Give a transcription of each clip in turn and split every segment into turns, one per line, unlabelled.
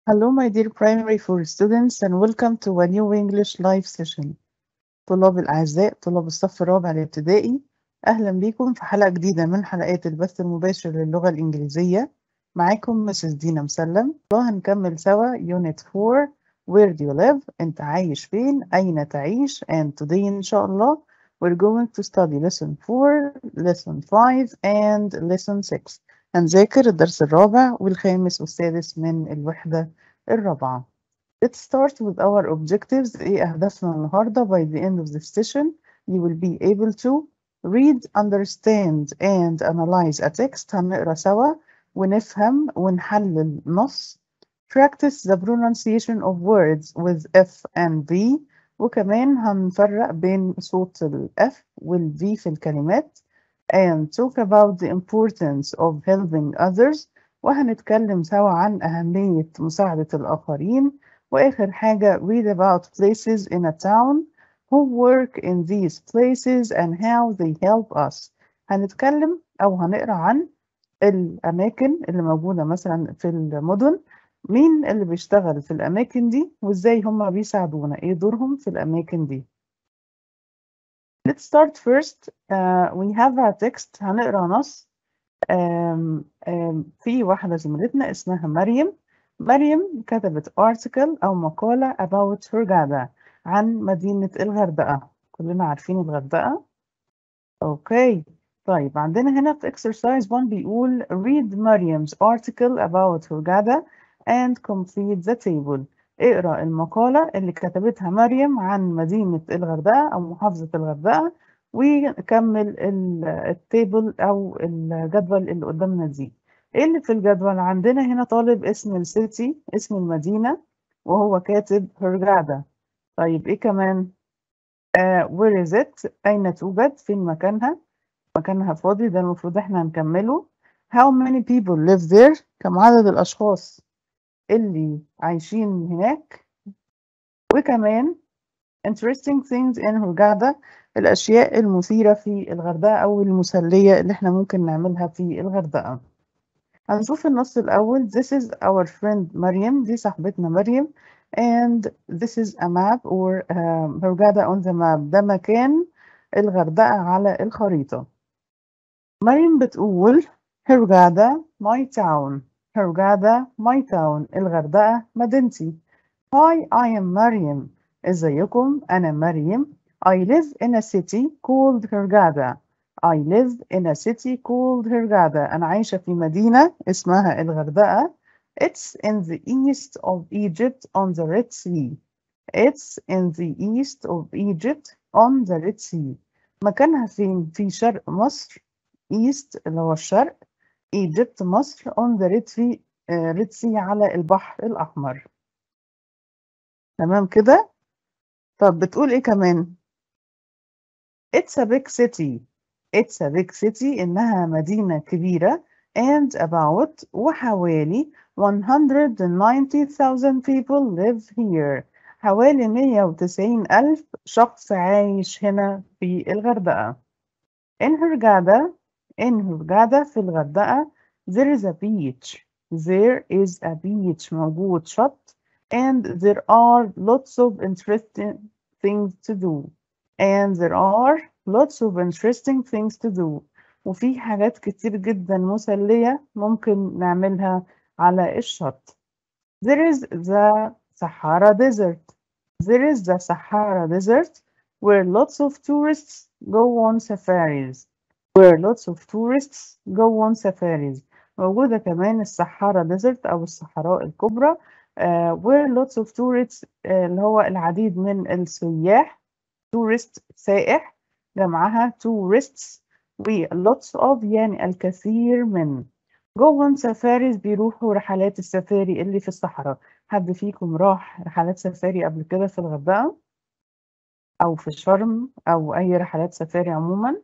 Hello, my dear primary four students, and welcome to a new English live session. طلاب الأعزاء طلاب الصف الرابع الابتدائي أهلا بكم في حلقة جديدة من حلقات البث المباشر للغة الإنجليزية معاكم مسز دينا مسلم وهنكمل سوا Unit 4 Where do you live؟ أنت عايش فين؟ أين تعيش؟ And today إن شاء الله we're going to study lesson 4 lesson 5 and lesson 6 هنذاكر الدرس الرابع والخامس والسادس من الوحدة الرابعة Let's start with our objectives إيه أهدافنا النهاردة by the end of this session you will be able to read, understand and analyze a text هنقرأ سوا ونفهم ونحلل نص practice the pronunciation of words with F and V وكمان هنفرق بين صوت ال F وال V في الكلمات and talk about the importance of helping others وهنتكلم سوا عن أهمية مساعدة الآخرين وآخر حاجة read about places in a town who work in these places and how they help us هنتكلم أو هنقرأ عن الأماكن اللي موجودة مثلا في المدن مين اللي بيشتغل في الأماكن دي وإزاي هم بيساعدونا إيه دورهم في الأماكن دي Let's start first uh, we have a text هنقرأ نص um, um, في واحدة زميلتنا اسمها مريم مريم كتبت article أو مقالة about Hurghada عن مدينة الغردقة كلنا عارفين الغردقة أوكي طيب عندنا هنا في exercise 1 بيقول read Mariam's article about Hurghada and complete the table اقرأ المقالة اللي كتبتها مريم عن مدينة الغردقة أو محافظة الغردقة وكمل التيبل أو الجدول اللي قدامنا دي ايه اللي في الجدول عندنا هنا طالب اسم السيتي اسم المدينة وهو كاتب هرجادة طيب ايه كمان آه where is it أين توجد فين مكانها مكانها فاضي ده المفروض احنا هنكمله how many people live there كم عدد الأشخاص اللي عايشين هناك وكمان interesting things in هرجادة الأشياء المثيرة في الغردقة أو المسلية اللي احنا ممكن نعملها في الغردقة هنشوف النص الأول This is our friend مريم دي صاحبتنا مريم and this is a map or um, هرجادة on the map ده مكان الغردقة على الخريطة مريم بتقول هرجادة my town هرجادة my town الغردقة مدينتي Hi I am مريم ازيكم أنا مريم I live in a city called هرجادة I live in a city called Hurghada. أنا عايشة في مدينة اسمها الغردقة. It's in the east of Egypt on the Red Sea. It's in the east of Egypt on the Red Sea. مكانها فين؟ في شرق مصر. East اللي هو الشرق. Egypt مصر on the Red Sea, uh, Red Sea على البحر الأحمر. تمام كده؟ طب بتقول إيه كمان؟ It's a big city. It's a big city إنها مدينة كبيرة and about وحوالي 190,000 people live here حوالي 190 ألف شخص عايش هنا في الغردقة in Hurghada in Hurghada في الغردقة there is a beach there is a beach موجود شط and there are lots of interesting things to do and there are lots of interesting things to do وفي حاجات كتير جدا مسلية ممكن نعملها على الشط There is the Sahara Desert There is the Sahara Desert where lots of tourists go on safaris where lots of tourists go on safaris موجودة كمان الصحارى ديزرت أو الصحراء الكبرى uh, where lots of tourists uh, اللي هو العديد من السياح tourist سائح جمعها tourists و lots of يعني الكثير من go on safaris بيروحوا رحلات السفاري اللي في الصحراء حد فيكم راح رحلات سفاري قبل كده في الغردقة أو في شرم أو أي رحلات سفاري عموما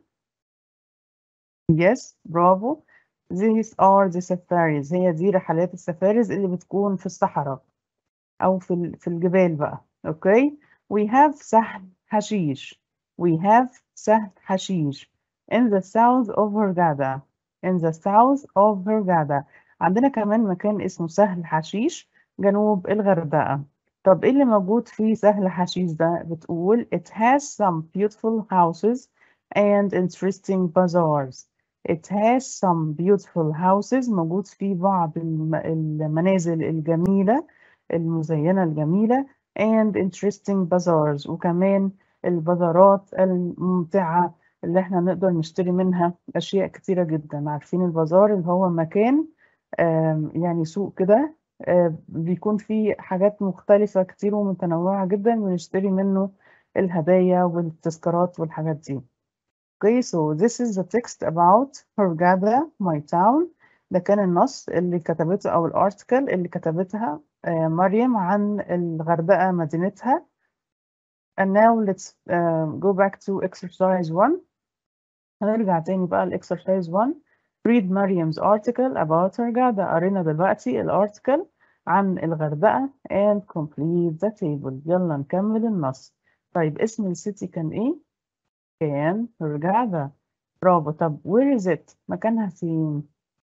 yes برافو these are the safaris هي دي رحلات السفاريز اللي بتكون في الصحراء أو في في الجبال بقى أوكي we have سهل حشيش we have سهل حشيش in the south of Hurghada in the south of Hurghada عندنا كمان مكان اسمه سهل حشيش جنوب الغردقة طب إيه اللي موجود في سهل حشيش ده بتقول it has some beautiful houses and interesting bazaars it has some beautiful houses موجود فيه بعض الم- المنازل الجميلة المزينة الجميلة and interesting bazaars وكمان البازارات الممتعة اللي احنا نقدر نشتري منها أشياء كتيرة جدا عارفين البازار اللي هو مكان آم، يعني سوق كده آه، بيكون فيه حاجات مختلفة كتير ومتنوعة جدا بنشتري منه الهدايا والتذكارات والحاجات دي. Okay, so this is the text about Hurghada, my town. ده كان النص اللي كتبته أو الارتكل اللي كتبتها آه، مريم عن الغردقة مدينتها. And now let's uh, go back to exercise 1. هنرجع تاني بقى ل exercise 1. Read Mariam's article about Hurghada. قرينا دلوقتي الارتكل عن الغردقة and complete the table. يلا نكمل النص. طيب اسم السيتي كان ايه؟ كان Hurghada. برافو طب where is it؟ مكانها فين؟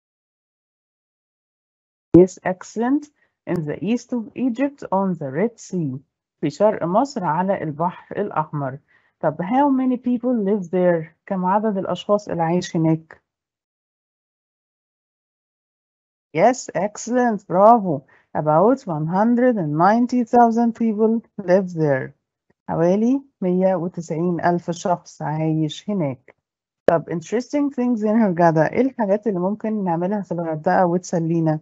Yes, excellent. In the east of Egypt on the Red Sea. في شرق مصر على البحر الأحمر. طب how many people live there؟ كم عدد الأشخاص اللي عايش هناك؟ Yes, excellent. برافو. About 190,000 people live there. حوالي 190 ألف شخص عايش هناك. طب interesting things in Hurghada. إيه الحاجات اللي ممكن نعملها في الغردقة وتسلينا؟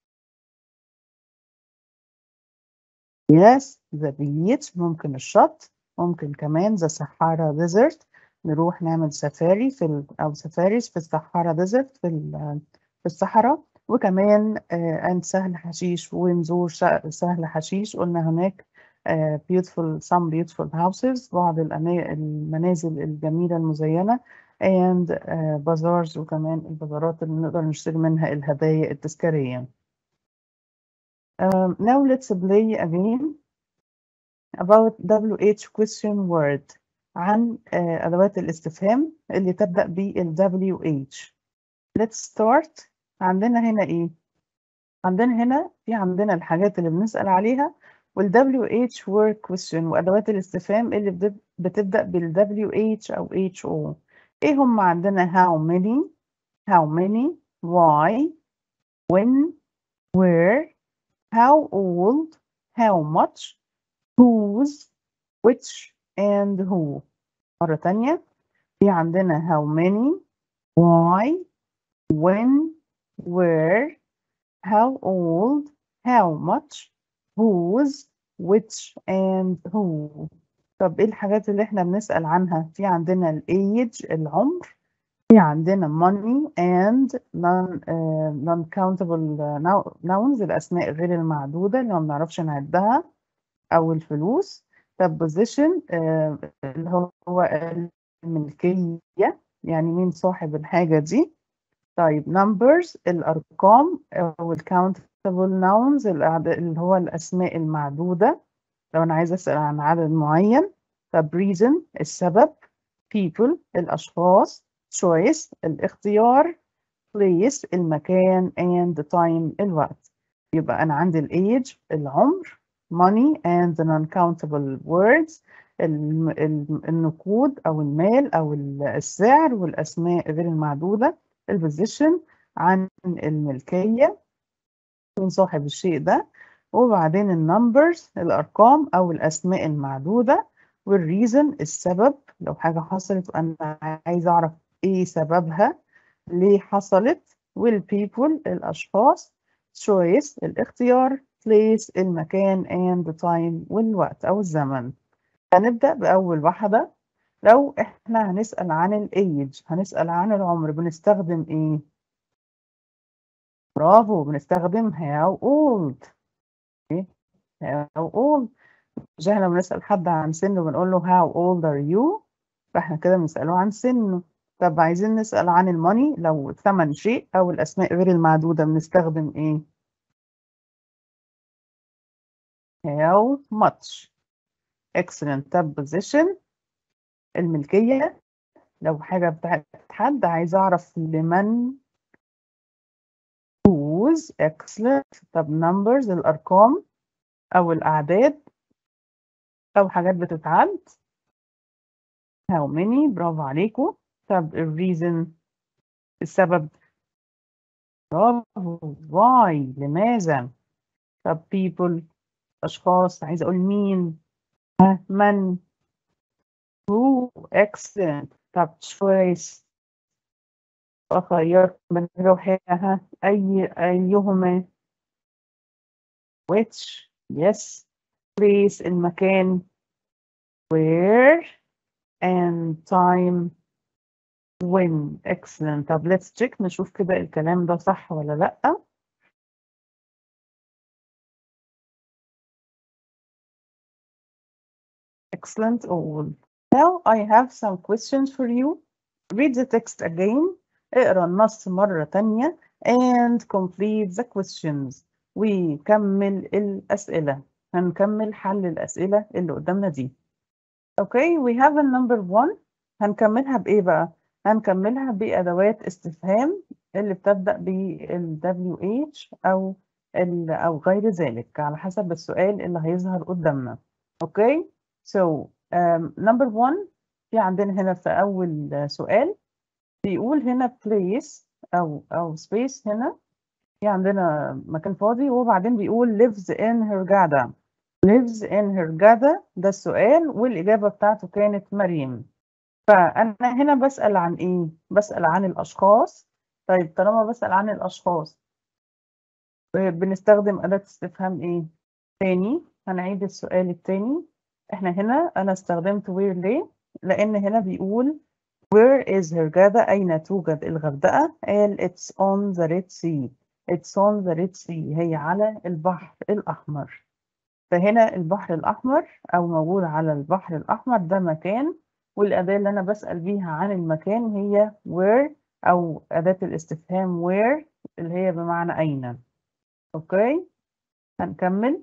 Yes, the beach ممكن الشط ممكن كمان the Sahara Desert نروح نعمل سفاري في ال... أو سفاريز في الصحارى ديزرت في ال... في الصحراء وكمان آه and سهل حشيش ونزور ش- سهل حشيش قلنا هناك آه beautiful some beautiful houses بعض الأنا- المنازل الجميلة المزينة and آه bazaars وكمان البازارات اللي نقدر نشتري منها الهدايا التذكارية. Um, now let's play again about WH question word عن آه، أدوات الاستفهام اللي تبدأ بال WH. Let's start عندنا هنا إيه؟ عندنا هنا في عندنا الحاجات اللي بنسأل عليها وال WH word question وأدوات الاستفهام اللي بتب- بتبدأ بال WH أو HO. إيه هم عندنا how many, how many, why, when, where, how old, how much, whose, which, and who. مرة تانية في عندنا how many, why, when, where, how old, how much, whose, which, and who. طب ايه الحاجات اللي احنا بنسأل عنها؟ في عندنا الage العمر في عندنا money and non, uh, non-countable uh, nouns الأسماء غير المعدودة اللي ما بنعرفش نعدها أو الفلوس طب position آه، اللي هو الملكية يعني مين صاحب الحاجة دي طيب numbers الأرقام أو ال countable nouns الأعد- اللي هو الأسماء المعدودة لو أنا عايزة أسأل عن عدد معين طب reason السبب people الأشخاص choice الاختيار place المكان and time الوقت يبقى أنا عندي الage العمر money and the non-countable words الم- الم- النقود أو المال أو ال- السعر والأسماء غير المعدودة البوزيشن عن الملكية من صاحب الشيء ده وبعدين النمبرز الأرقام أو الأسماء المعدودة والريزن السبب لو حاجة حصلت وأنا عايزة أعرف إيه سببها ليه حصلت والبيبل الأشخاص choice الاختيار place المكان and the time والوقت أو الزمن هنبدأ بأول واحدة لو إحنا هنسأل عن الage هنسأل عن العمر بنستخدم إيه؟ برافو بنستخدم how old إيه؟ how old مش إحنا بنسأل حد عن سنه بنقول له how old are you فإحنا كده بنسأله عن سنه طب عايزين نسأل عن الموني لو ثمن شيء أو الأسماء غير المعدودة بنستخدم إيه؟ how much excellent طب position الملكية لو حاجة بتاعت حد عايز أعرف لمن whose excellent طب numbers الأرقام أو الأعداد أو حاجات بتتعد how many برافو عليكم طب ال reason السبب برافو why لماذا طب people أشخاص عايزة أقول مين ها من who excellent طب choice أخير من روحها أي أيهما which yes place المكان where and time when excellent طب let's check نشوف كده الكلام ده صح ولا لأ excellent all now I have some questions for you read the text again اقرا النص مرة تانية and complete the questions وكمل الأسئلة هنكمل حل الأسئلة اللي قدامنا دي Okay we have a number one هنكملها بإيه بقى؟ هنكملها بأدوات استفهام اللي بتبدأ بال WH أو ال أو غير ذلك على حسب السؤال اللي هيظهر قدامنا. Okay so um, number one في عندنا هنا في أول سؤال بيقول هنا place أو أو space هنا في عندنا مكان فاضي وبعدين بيقول lives in Hurghada lives in Hurghada ده السؤال والإجابة بتاعته كانت مريم فأنا هنا بسأل عن إيه؟ بسأل عن الأشخاص طيب طالما بسأل عن الأشخاص بنستخدم أداة استفهام إيه؟ تاني هنعيد السؤال التاني إحنا هنا أنا استخدمت where ليه؟ لأن هنا بيقول where is Hurghada أين توجد الغردقة؟ قال it's on the Red Sea it's on the Red Sea هي على البحر الأحمر فهنا البحر الأحمر أو موجود على البحر الأحمر ده مكان والأداة اللي أنا بسأل بيها عن المكان هي where أو أداة الاستفهام where اللي هي بمعنى أين أوكي هنكمل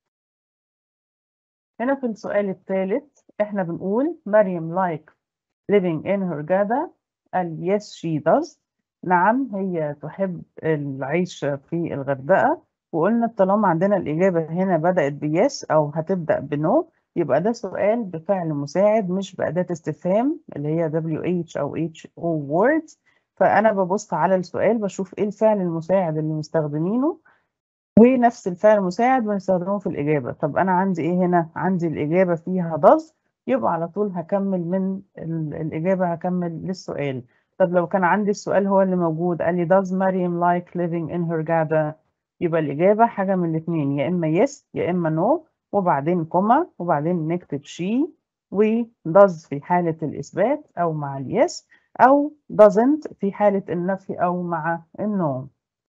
هنا في السؤال الثالث إحنا بنقول مريم like living in Hurghada قال yes she does نعم هي تحب العيش في الغردقة وقلنا طالما عندنا الإجابة هنا بدأت بيس أو هتبدأ بنو يبقى ده سؤال بفعل مساعد مش بأداة استفهام اللي هي WH أو HO words فأنا ببص على السؤال بشوف إيه الفعل المساعد اللي مستخدمينه ونفس الفعل المساعد بنستخدمه في الإجابة طب أنا عندي إيه هنا؟ عندي الإجابة فيها does يبقى على طول هكمل من الإجابة هكمل للسؤال طب لو كان عندي السؤال هو اللي موجود قال لي does مريم like living in Hurghada يبقى الإجابة حاجة من الاتنين يا إما yes يا إما no وبعدين كوما وبعدين نكتب she و does في حالة الإثبات أو مع اليس أو doesn't في حالة النفي أو مع النو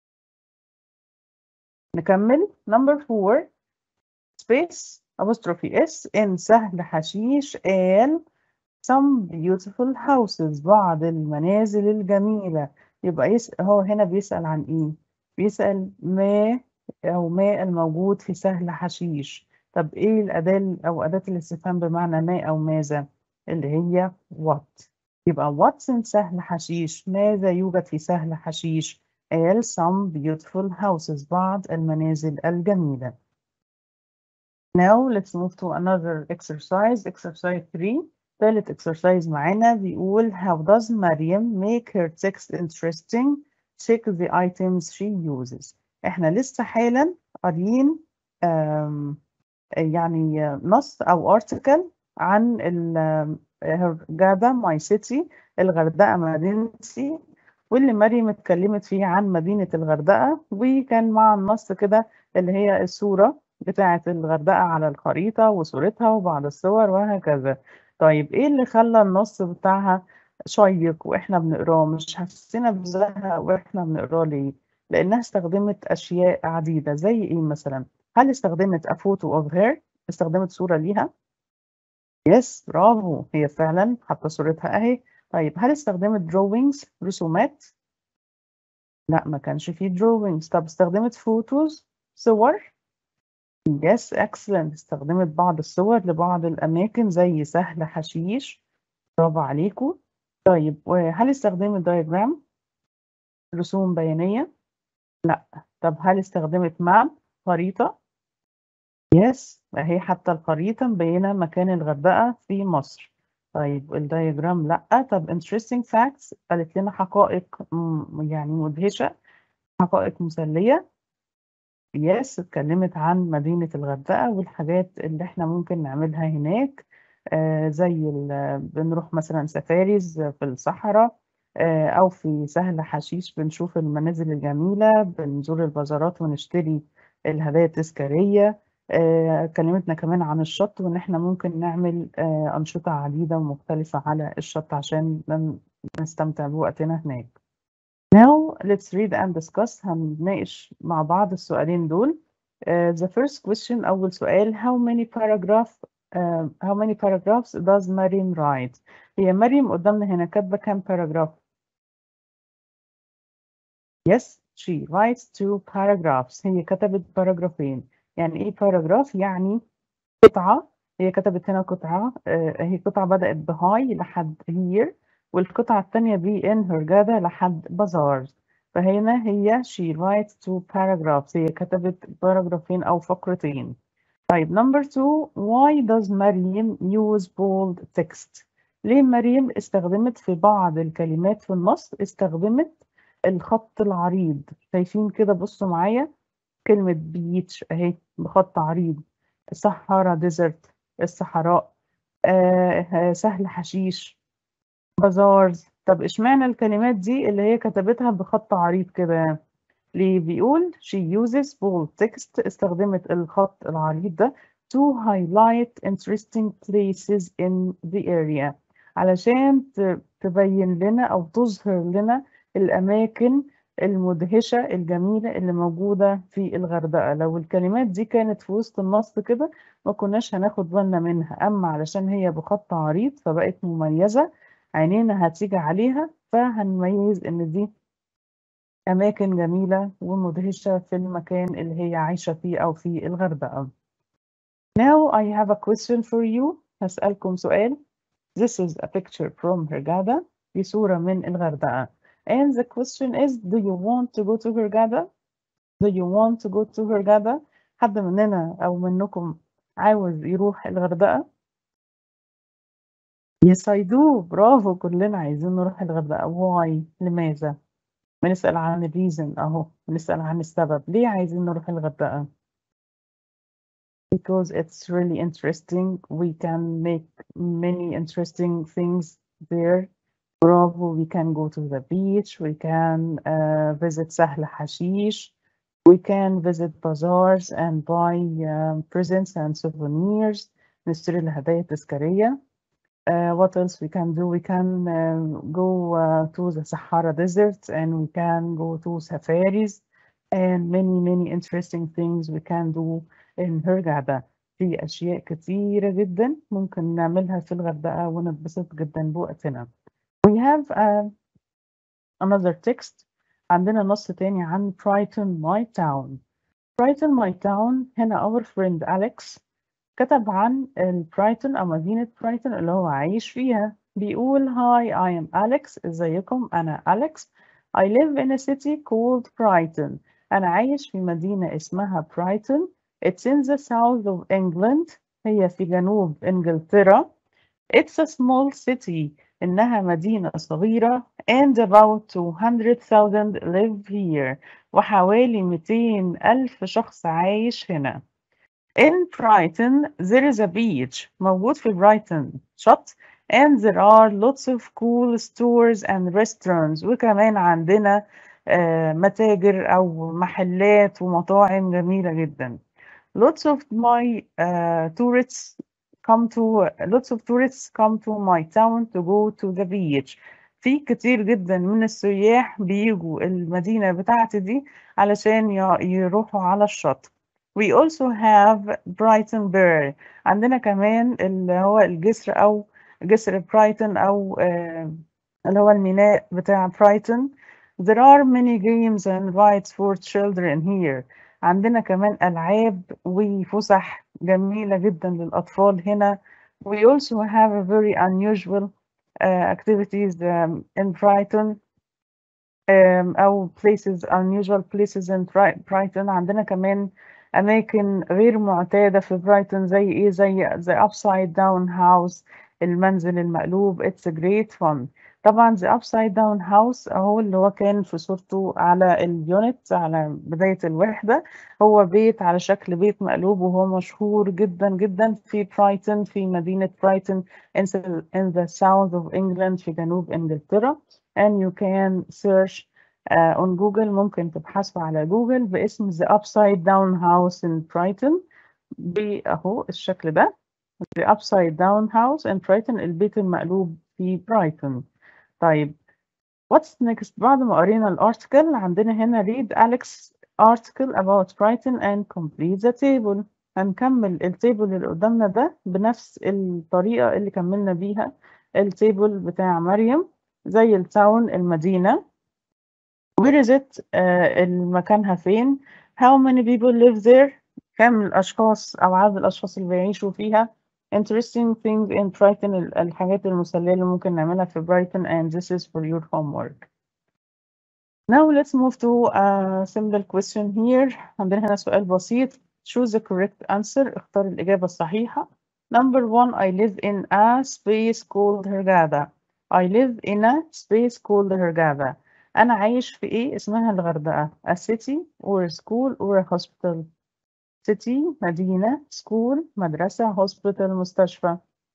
نكمل number four space apostrophe s in سهل حشيش قال some beautiful houses بعض المنازل الجميلة يبقى يسأل هو هنا بيسأل عن إيه؟ بيسأل ما أو ما الموجود في سهل حشيش طب إيه الأداة أو أداة الاستفهام بمعنى ما أو ماذا اللي هي what يبقى what's in سهل حشيش ماذا يوجد في سهل حشيش قال some beautiful houses بعض المنازل الجميلة Now let's move to another exercise exercise 3 ثالث exercise معانا بيقول how does مريم make her text interesting check the items she uses احنا لسه حالا قاريين يعني نص او article عن الغردقة ماي سيتي الغردقة مدينتي واللي مريم اتكلمت فيه عن مدينة الغردقة وكان مع النص كده اللي هي الصورة بتاعة الغردقة على الخريطة وصورتها وبعض الصور وهكذا طيب ايه اللي خلى النص بتاعها شيق واحنا بنقراه مش حسينا بزهق واحنا بنقراه ليه لانها استخدمت اشياء عديده زي ايه مثلا هل استخدمت a photo of her استخدمت صوره ليها يس برافو هي فعلا حاطه صورتها اهي طيب هل استخدمت drawings رسومات لا ما كانش فيه drawings طب استخدمت photos صور Yes, excellent. استخدمت بعض الصور لبعض الأماكن زي سهل حشيش. برافو عليكم. طيب وهل استخدمت diagram رسوم بيانية؟ لأ، طب هل استخدمت map خريطة؟ yes أهي حتى الخريطة مبينة مكان الغردقة في مصر. طيب الdiagram لأ، طب interesting facts قالت لنا حقائق م يعني مدهشة، حقائق مسلية. yes اتكلمت عن مدينة الغردقة والحاجات اللي إحنا ممكن نعملها هناك آآ زي ال بنروح مثلًا سفاريز في الصحرا آآ أو في سهل حشيش بنشوف المنازل الجميلة، بنزور البازارات ونشتري الهدايا التذكارية. آآ كلمتنا كمان عن الشط وإن إحنا ممكن نعمل آآ أنشطة عديدة ومختلفة على الشط عشان ن نستمتع بوقتنا هناك. Now let's read and discuss هنناقش مع بعض السؤالين دول. آآ the first question أول سؤال how many paragraph آآ how many paragraphs does مريم write؟ هي مريم قدامنا هنا كاتبة كام paragraph؟ Yes she writes 2 paragraphs هي كتبت باراجرافين. يعني إيه paragraph؟ يعني قطعة، هي كتبت هنا قطعة آآ هي قطعة بدأت بhigh لحد here والقطعة التانية بin Hurghada لحد bazaars. فهنا هي she writes 2 paragraphs هي كتبت باراجرافين أو فقرتين. طيب number 2 why does مريم use bold text؟ ليه مريم استخدمت في بعض الكلمات في النص استخدمت الخط العريض؟ شايفين كده بصوا معايا كلمة beach أهي بخط عريض، صحارا desert الصحراء آآ سهل حشيش bazaars طب اشمعنى الكلمات دي اللي هي كتبتها بخط عريض كده؟ ليه؟ بيقول she uses bold text استخدمت الخط العريض ده to highlight interesting places in the area علشان ت تبين لنا أو تظهر لنا الأماكن المدهشة الجميلة اللي موجودة في الغردقة. لو الكلمات دي كانت في وسط النص كده ما كناش هناخد بالنا منها، أما علشان هي بخط عريض فبقت مميزة عينينا هتيجي عليها فهنميز إن دي أماكن جميلة ومدهشة في المكان اللي هي عايشة فيه أو في الغردقة. Now I have a question for you هاسألكم سؤال. This is a picture from Hurghada دي صورة من الغردقة. And the question is do you want to go to Hurghada؟ Do you want to go to Hurghada؟ حد مننا أو منكم عاوز يروح الغردقة؟ Yes I do برافو كلنا عايزين نروح الغردقة. Why؟ لماذا؟ بنسأل عن الreason أهو بنسأل عن السبب ليه عايزين نروح الغردقة؟ Because it's really interesting we can make many interesting things there برافو we can go to the beach we can uh, visit سهل حشيش we can visit bazaars and buy um, presents and souvenirs نشتري الهدايا التذكارية uh, what else we can do we can uh, go uh, to the Sahara Desert and we can go to safaris and many many interesting things we can do in Hurghada في أشياء كتيرة جدا ممكن نعملها في الغردقة ونتبسط جدا بوقتنا we have uh, another text عندنا نص تاني عن Brighton my town Brighton my town هنا our friend Alex كتب عن برايتون أو مدينة برايتون اللي هو عايش فيها بيقول Hi I am Alex ازيكم أنا Alex I live in a city called Brighton أنا عايش في مدينة اسمها برايتون It's in the south of England هي في جنوب إنجلترا It's a small city إنها مدينة صغيرة and about 200,000 live here وحوالي 200 ألف شخص عايش هنا In Brighton there is a beach موجود في برايتون شط and there are lots of cool stores and restaurants وكمان عندنا آه متاجر أو محلات ومطاعم جميلة جدا lots of my uh, tourists come to lots of tourists come to my town to go to the beach في كتير جدا من السياح بيجوا المدينة بتاعتي دي علشان يروحوا على الشط We also have Brighton Bear عندنا كمان اللي هو الجسر أو جسر برايتون أو آه اللي هو الميناء بتاع برايتون There are many games and rides for children here عندنا كمان ألعاب وفسح جميلة جدا للأطفال هنا We also have a very unusual uh, activities um, in Brighton آم، أو places unusual places in Bri- Brighton عندنا كمان أماكن غير معتادة في برايتون زي إيه زي the upside down house المنزل المقلوب it's a great fun طبعا the upside down house أهو اللي هو كان في صورته على اليونت على بداية الوحدة هو بيت على شكل بيت مقلوب وهو مشهور جدا جدا في برايتون في مدينة برايتون in the, in the south of England في جنوب إنجلترا and you can search uh, on Google ممكن تبحثوا على جوجل باسم The Upside Down House in Brighton بأهو الشكل ده The Upside Down House in Brighton البيت المقلوب في برايتون طيب what's next بعد ما قرينا الارتكل عندنا هنا read Alex article about Brighton and complete the table هنكمل التيبل اللي قدامنا ده بنفس الطريقة اللي كملنا بيها التيبل بتاع مريم زي التاون المدينة where is it آه المكانها فين how many people live there كم الأشخاص أو عدد الأشخاص اللي بيعيشوا فيها interesting things in Brighton ال- الحاجات المسلية اللي ممكن نعملها في Brighton and this is for your homework now let's move to a simple question here عندنا هنا سؤال بسيط choose the correct answer اختار الإجابة الصحيحة number one I live in a space called Hurghada I live in a space called Hurghada أنا عايش في إيه اسمها الغردقة a city or a school or a hospital city مدينة school مدرسة hospital مستشفى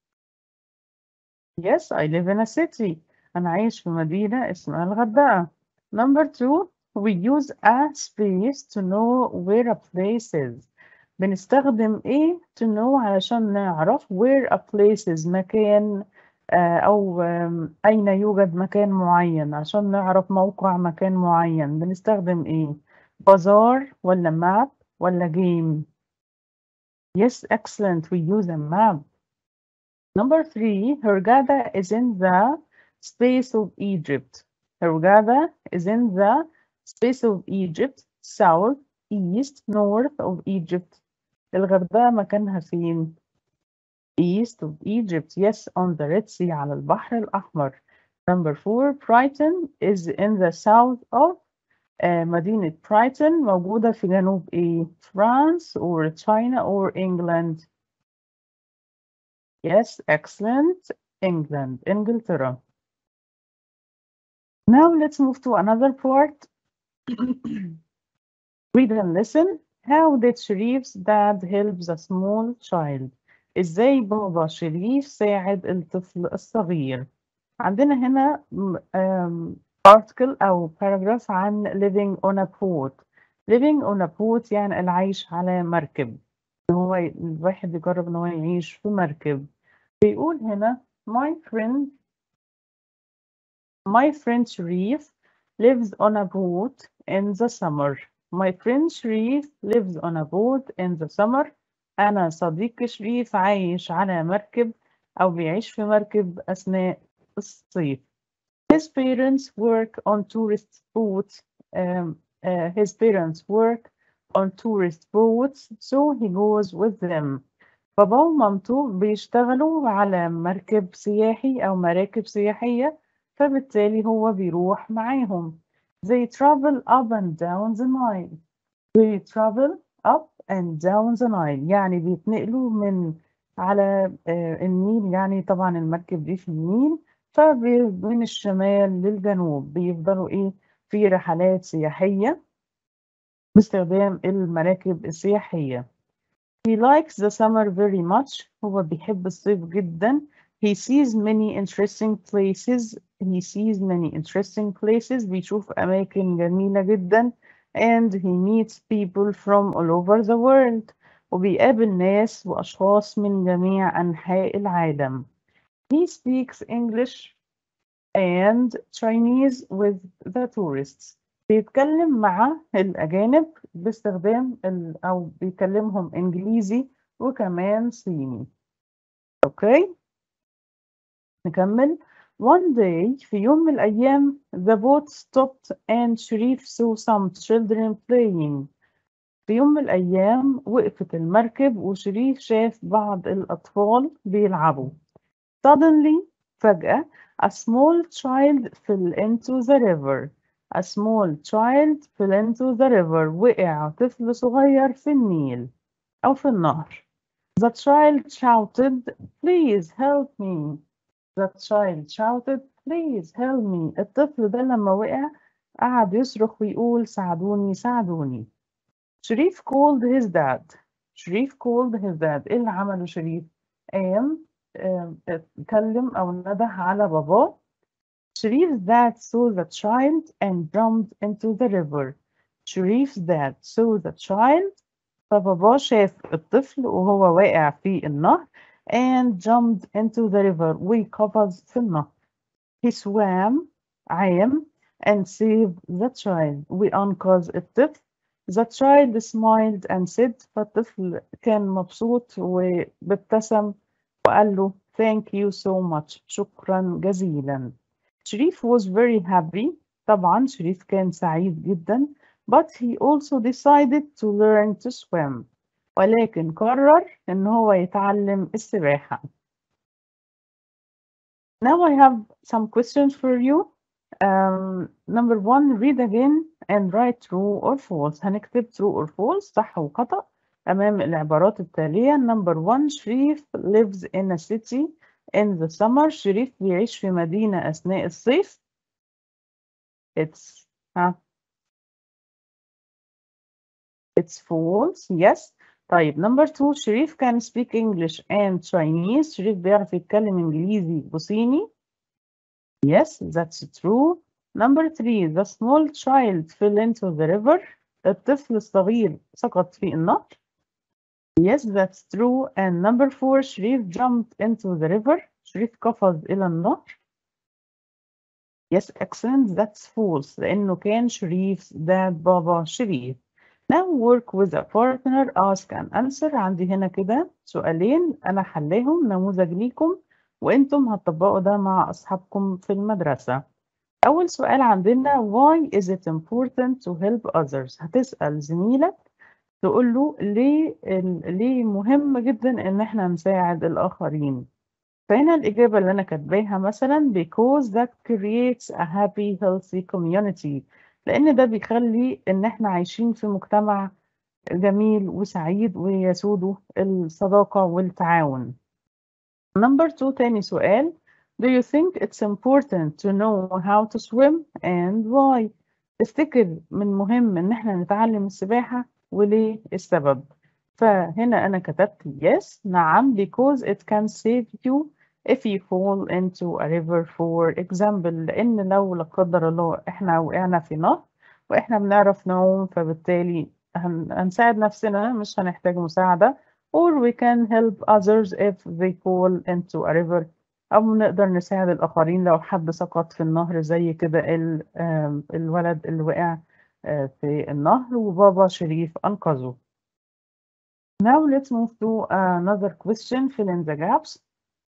yes I live in a city أنا عايش في مدينة اسمها الغردقة number two we use a space to know where a place is بنستخدم إيه to know علشان نعرف where a place is مكان آه، أو آم، أين يوجد مكان معين عشان نعرف موقع مكان معين بنستخدم إيه بازار ولا ماب ولا جيم Yes, excellent. We use a map. Number three, Hurghada is in the space of Egypt. Hurghada is in the space of Egypt, south, east, north of Egypt. الغردقة مكانها فين؟ East of Egypt. Yes, on the Red Sea على البحر الأحمر. Number four, Brighton is in the south of آه، مدينة برايتون موجودة في جنوب إيه؟ France or China or England? Yes, excellent. England, إنجلترا. Now let's move to another part. Read and listen. How did Sharif's dad help the small child? إزاي بابا شريف ساعد الطفل الصغير؟ عندنا هنا م- آم، article أو paragraph عن living on a boat. living on a boat يعني العيش على مركب. إن هو ي- الواحد يجرب إن هو يعيش في مركب. بيقول هنا my friend my friend Sharif lives on a boat in the summer. My friend Sharif lives on a boat in the summer. أنا صديقي شريف عايش على مركب أو بيعيش في مركب أثناء الصيف. His parents work on tourist boats. Um, uh, his parents work on tourist boats, so he goes with them. بابا ومامته بيشتغلوا على مركب سياحي أو مراكب سياحية فبالتالي هو بيروح معاهم. They travel up and down the Nile. They travel up and down the Nile يعني بيتنقلوا من على آه، النيل يعني طبعا المركب دي في النيل فمن الشمال للجنوب بيفضلوا ايه في رحلات سياحية باستخدام المراكب السياحية. He likes the summer very much. هو بيحب الصيف جدا. He sees many interesting places. He sees many interesting places. بيشوف أماكن جميلة جدا. And he meets people from all over the world. وبيقابل ناس وأشخاص من جميع أنحاء العالم. He speaks English and Chinese with the tourists. بيتكلم مع الأجانب باستخدام ال أو بيكلمهم إنجليزي وكمان صيني. أوكي؟ نكمل. One day في يوم من الأيام the boat stopped and Sharif saw some children playing. في يوم من الأيام وقفت المركب وشريف شاف بعض الأطفال بيلعبوا. Suddenly فجأة a small child fell into the river. A small child fell into the river. وقع طفل صغير في النيل أو في النهر. The child shouted, please help me. The child shouted, please help me. الطفل ده لما وقع قعد يصرخ ويقول ساعدوني ساعدوني. شريف called his dad. شريف called his dad. إيه اللي عمله شريف؟ قام آم، اتكلم أو نده على باباه. Sharif's dad saw the child and jumped into the river. Sharif's dad saw the child فباباه شاف الطفل وهو واقع في النهر and jumped into the river وقفز في النهر. He swam عام and saved the child وأنقذ الطفل. The child smiled and said فالطفل كان مبسوط وابتسم وقال له thank you so much شكرا جزيلا. شريف was very happy طبعا شريف كان سعيد جدا but he also decided to learn to swim ولكن قرر ان هو يتعلم السباحة now I have some questions for you um, number one read again and write true or false هنكتب true or false صح وخطأ أمام العبارات التالية number one شريف lives in a city in the summer شريف بيعيش في مدينة أثناء الصيف it's ها it's false yes طيب number two شريف can speak English and Chinese شريف بيعرف يتكلم إنجليزي وصيني yes that's true number three the small child fell into the river الطفل الصغير سقط في النهر Yes, that's true. And number four, شريف jumped into the river. شريف قفز إلى النهر. Yes, excellent. That's false. لأنه كان شريف dad بابا شريف. Now work with a partner, ask and answer. عندي هنا كده سؤالين أنا حلاهم نموذج ليكم وأنتم هتطبقوا ده مع أصحابكم في المدرسة. أول سؤال عندنا why is it important to help others؟ هتسأل زميلك تقول له ليه ال- ليه مهم جدا ان احنا نساعد الاخرين فهنا الاجابه اللي انا كاتباها مثلا because that creates a happy healthy community لان ده بيخلي ان احنا عايشين في مجتمع جميل وسعيد ويسوده الصداقه والتعاون number two تاني سؤال do you think it's important to know how to swim and why تفتكر من مهم ان احنا نتعلم السباحه وليه السبب فهنا أنا كتبت yes نعم because it can save you if you fall into a river for example لأن لو لا قدر الله إحنا وقعنا في نهر وإحنا بنعرف نعوم فبالتالي هن- هنساعد نفسنا مش هنحتاج مساعدة or we can help others if they fall into a river أو نقدر نساعد الآخرين لو حد سقط في النهر زي كده ال- آم، الولد اللي وقع آه، في النهر وبابا شريف أنقذه. Now let's move to another question fill in the gaps.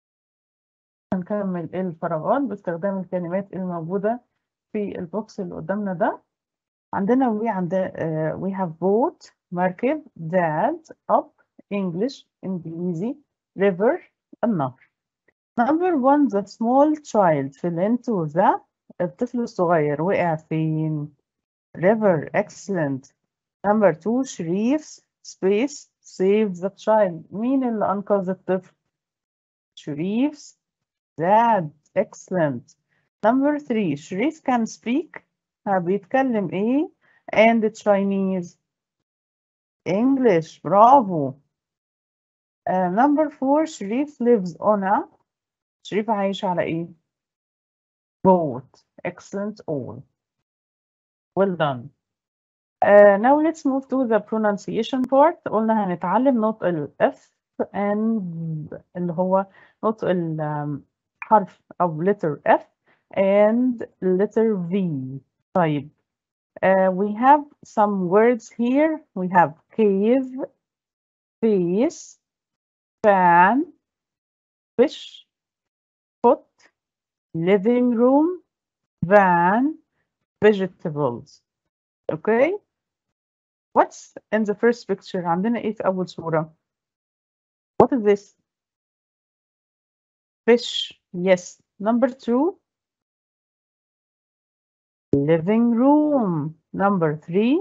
هنكمل الفراغات باستخدام الكلمات الموجودة في البوكس اللي قدامنا ده. عندنا we عند uh, we have boat مركب dad up English إنجليزي river النهر. Number one the small child fell into the الطفل الصغير وقع فين؟ river excellent number two شريف space saved the child مين اللي أنقذ الطفل شريف dad excellent number three شريف can speak ها بيتكلم ايه and Chinese English برافو uh, number four شريف lives on a شريف عايش على ايه boat excellent all well done Uh, now let's move to the pronunciation part قلنا هنتعلم نطق ال F and اللي هو نطق الحرف أو letter F and letter V طيب uh, we have some words here we have cave face fan fish foot living room van vegetables okay What's in the first picture? عندنا ايه في أول صورة؟ What is this? Fish. Yes. Number two. living room number three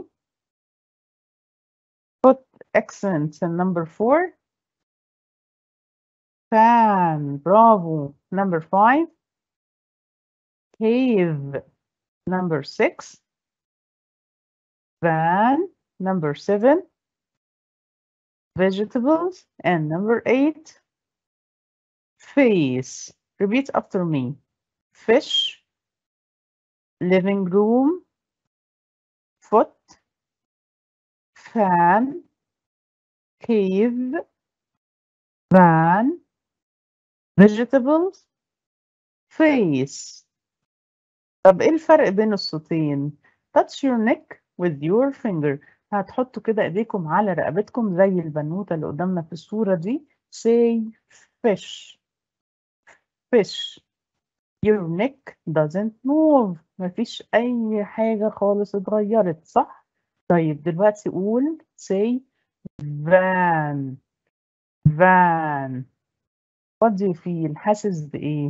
put accents in number four fan bravo number five cave number six van number seven vegetables and number eight face repeat after me fish living room foot fan cave van vegetables face طب ايه الفرق بين الصوتين touch your neck with your finger هتحطوا كده ايديكم على رقبتكم زي البنوتة اللي قدامنا في الصورة دي say fish fish your neck doesn't move مفيش أي حاجة خالص اتغيرت صح؟ طيب دلوقتي قول say van van what do you feel حاسس بإيه؟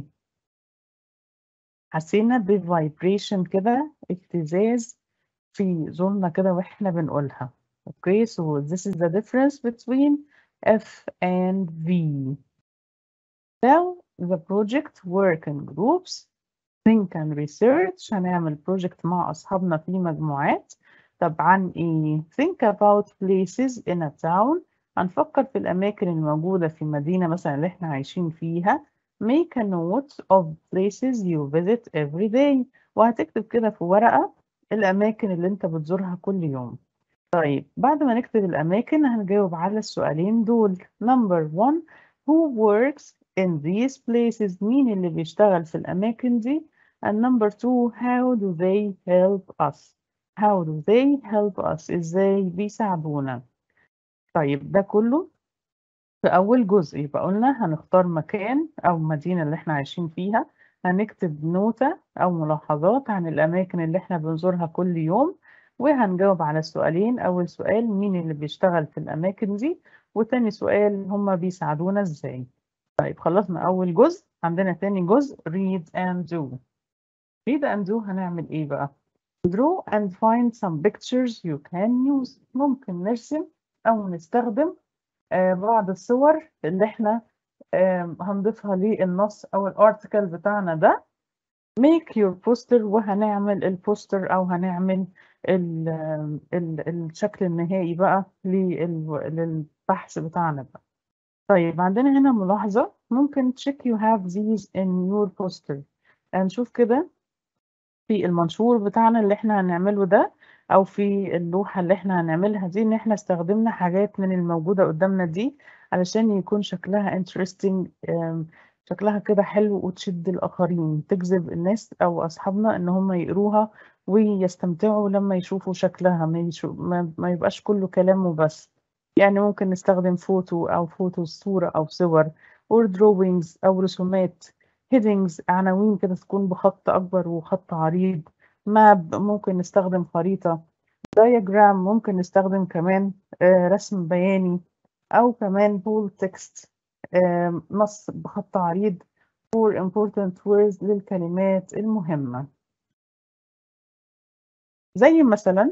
حسينا بفايبريشن كده اهتزاز في زورنا كده واحنا بنقولها okay so this is the difference between F and V now the project work in groups think and research هنعمل project مع أصحابنا في مجموعات طب عن إيه think about places in a town هنفكر في الأماكن الموجودة في مدينة مثلا اللي احنا عايشين فيها make a note of places you visit every day وهتكتب كده في ورقة الأماكن اللي أنت بتزورها كل يوم طيب بعد ما نكتب الأماكن هنجاوب على السؤالين دول number one who works in these places مين اللي بيشتغل في الأماكن دي and number two how do they help us how do they help us إزاي بيساعدونا طيب ده كله في أول جزء يبقى قلنا هنختار مكان أو مدينة اللي احنا عايشين فيها هنكتب نوتة أو ملاحظات عن الأماكن اللي احنا بنزورها كل يوم وهنجاوب على السؤالين أول سؤال مين اللي بيشتغل في الأماكن دي وتاني سؤال هما بيساعدونا إزاي طيب خلصنا أول جزء عندنا تاني جزء read and do read and do هنعمل إيه بقى draw and find some pictures you can use ممكن نرسم أو نستخدم آه بعض الصور اللي احنا آه هنضيفها للنص أو الارتكل بتاعنا ده make your poster وهنعمل البوستر أو هنعمل ال ال الشكل النهائي بقى للبحث بتاعنا بقى طيب عندنا هنا ملاحظة ممكن check you have these in your poster هنشوف كده في المنشور بتاعنا اللي احنا هنعمله ده او في اللوحة اللي احنا هنعملها دي ان احنا استخدمنا حاجات من الموجودة قدامنا دي علشان يكون شكلها interesting شكلها كده حلو وتشد الآخرين تجذب الناس أو أصحابنا إن هم يقروها ويستمتعوا لما يشوفوا شكلها ما, يشو... ما... ما يبقاش كله كلام وبس يعني ممكن نستخدم فوتو أو فوتو صورة أو صور or drawings أو رسومات headings عناوين كده تكون بخط أكبر وخط عريض ماب ممكن نستخدم خريطة diagram ممكن نستخدم كمان رسم بياني أو كمان full text نص بخط عريض for important words للكلمات المهمة زي مثلا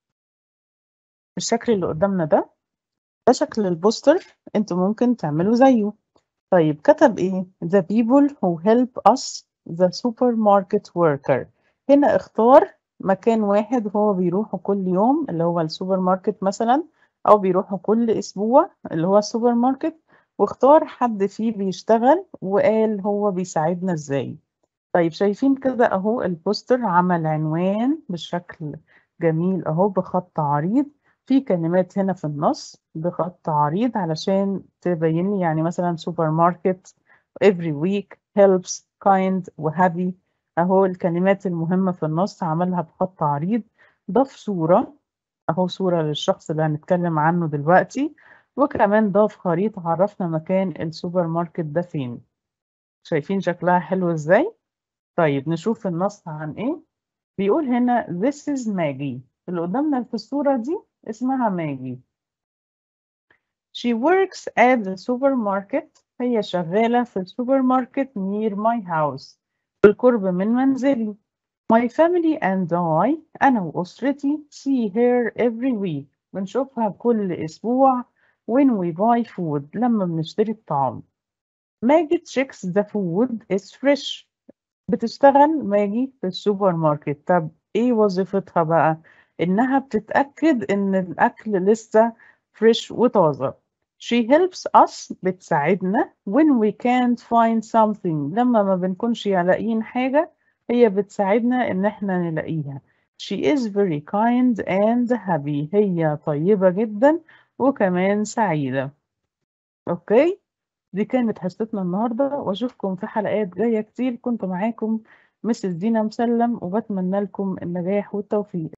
الشكل اللي قدامنا ده ده شكل البوستر انتوا ممكن تعملوا زيه طيب كتب ايه the people who help us the supermarket worker هنا اختار مكان واحد هو بيروحه كل يوم اللي هو السوبر ماركت مثلا او بيروحه كل اسبوع اللي هو السوبر ماركت واختار حد فيه بيشتغل وقال هو بيساعدنا ازاي طيب شايفين كده اهو البوستر عمل عنوان بشكل جميل اهو بخط عريض في كلمات هنا في النص بخط عريض علشان تبين لي يعني مثلا سوبر ماركت every week helps kind وهابي اهو الكلمات المهمة في النص عملها بخط عريض ضاف صورة اهو صورة للشخص اللي هنتكلم عنه دلوقتي وكمان ضاف خريطة عرفنا مكان السوبر ماركت ده فين شايفين شكلها حلو ازاي طيب نشوف النص عن ايه بيقول هنا this is Maggie اللي قدامنا في الصورة دي اسمها ماجي she works at the supermarket هي شغالة في السوبر ماركت near my house بالقرب من منزلي My family and I أنا وأسرتي see her every week بنشوفها كل أسبوع when we buy food لما بنشتري الطعام ماجي checks the food is fresh بتشتغل ماجي في السوبر ماركت طب إيه وظيفتها بقى؟ إنها بتتأكد إن الأكل لسه فريش وطازة She helps us بتساعدنا when we can't find something لما ما بنكونش لاقيين حاجة هي بتساعدنا إن إحنا نلاقيها She is very kind and happy هي طيبة جدا وكمان سعيدة أوكي دي كانت حصتنا النهاردة وأشوفكم في حلقات جاية كتير كنت معاكم مسز دينا مسلم وبتمنى لكم النجاح والتوفيق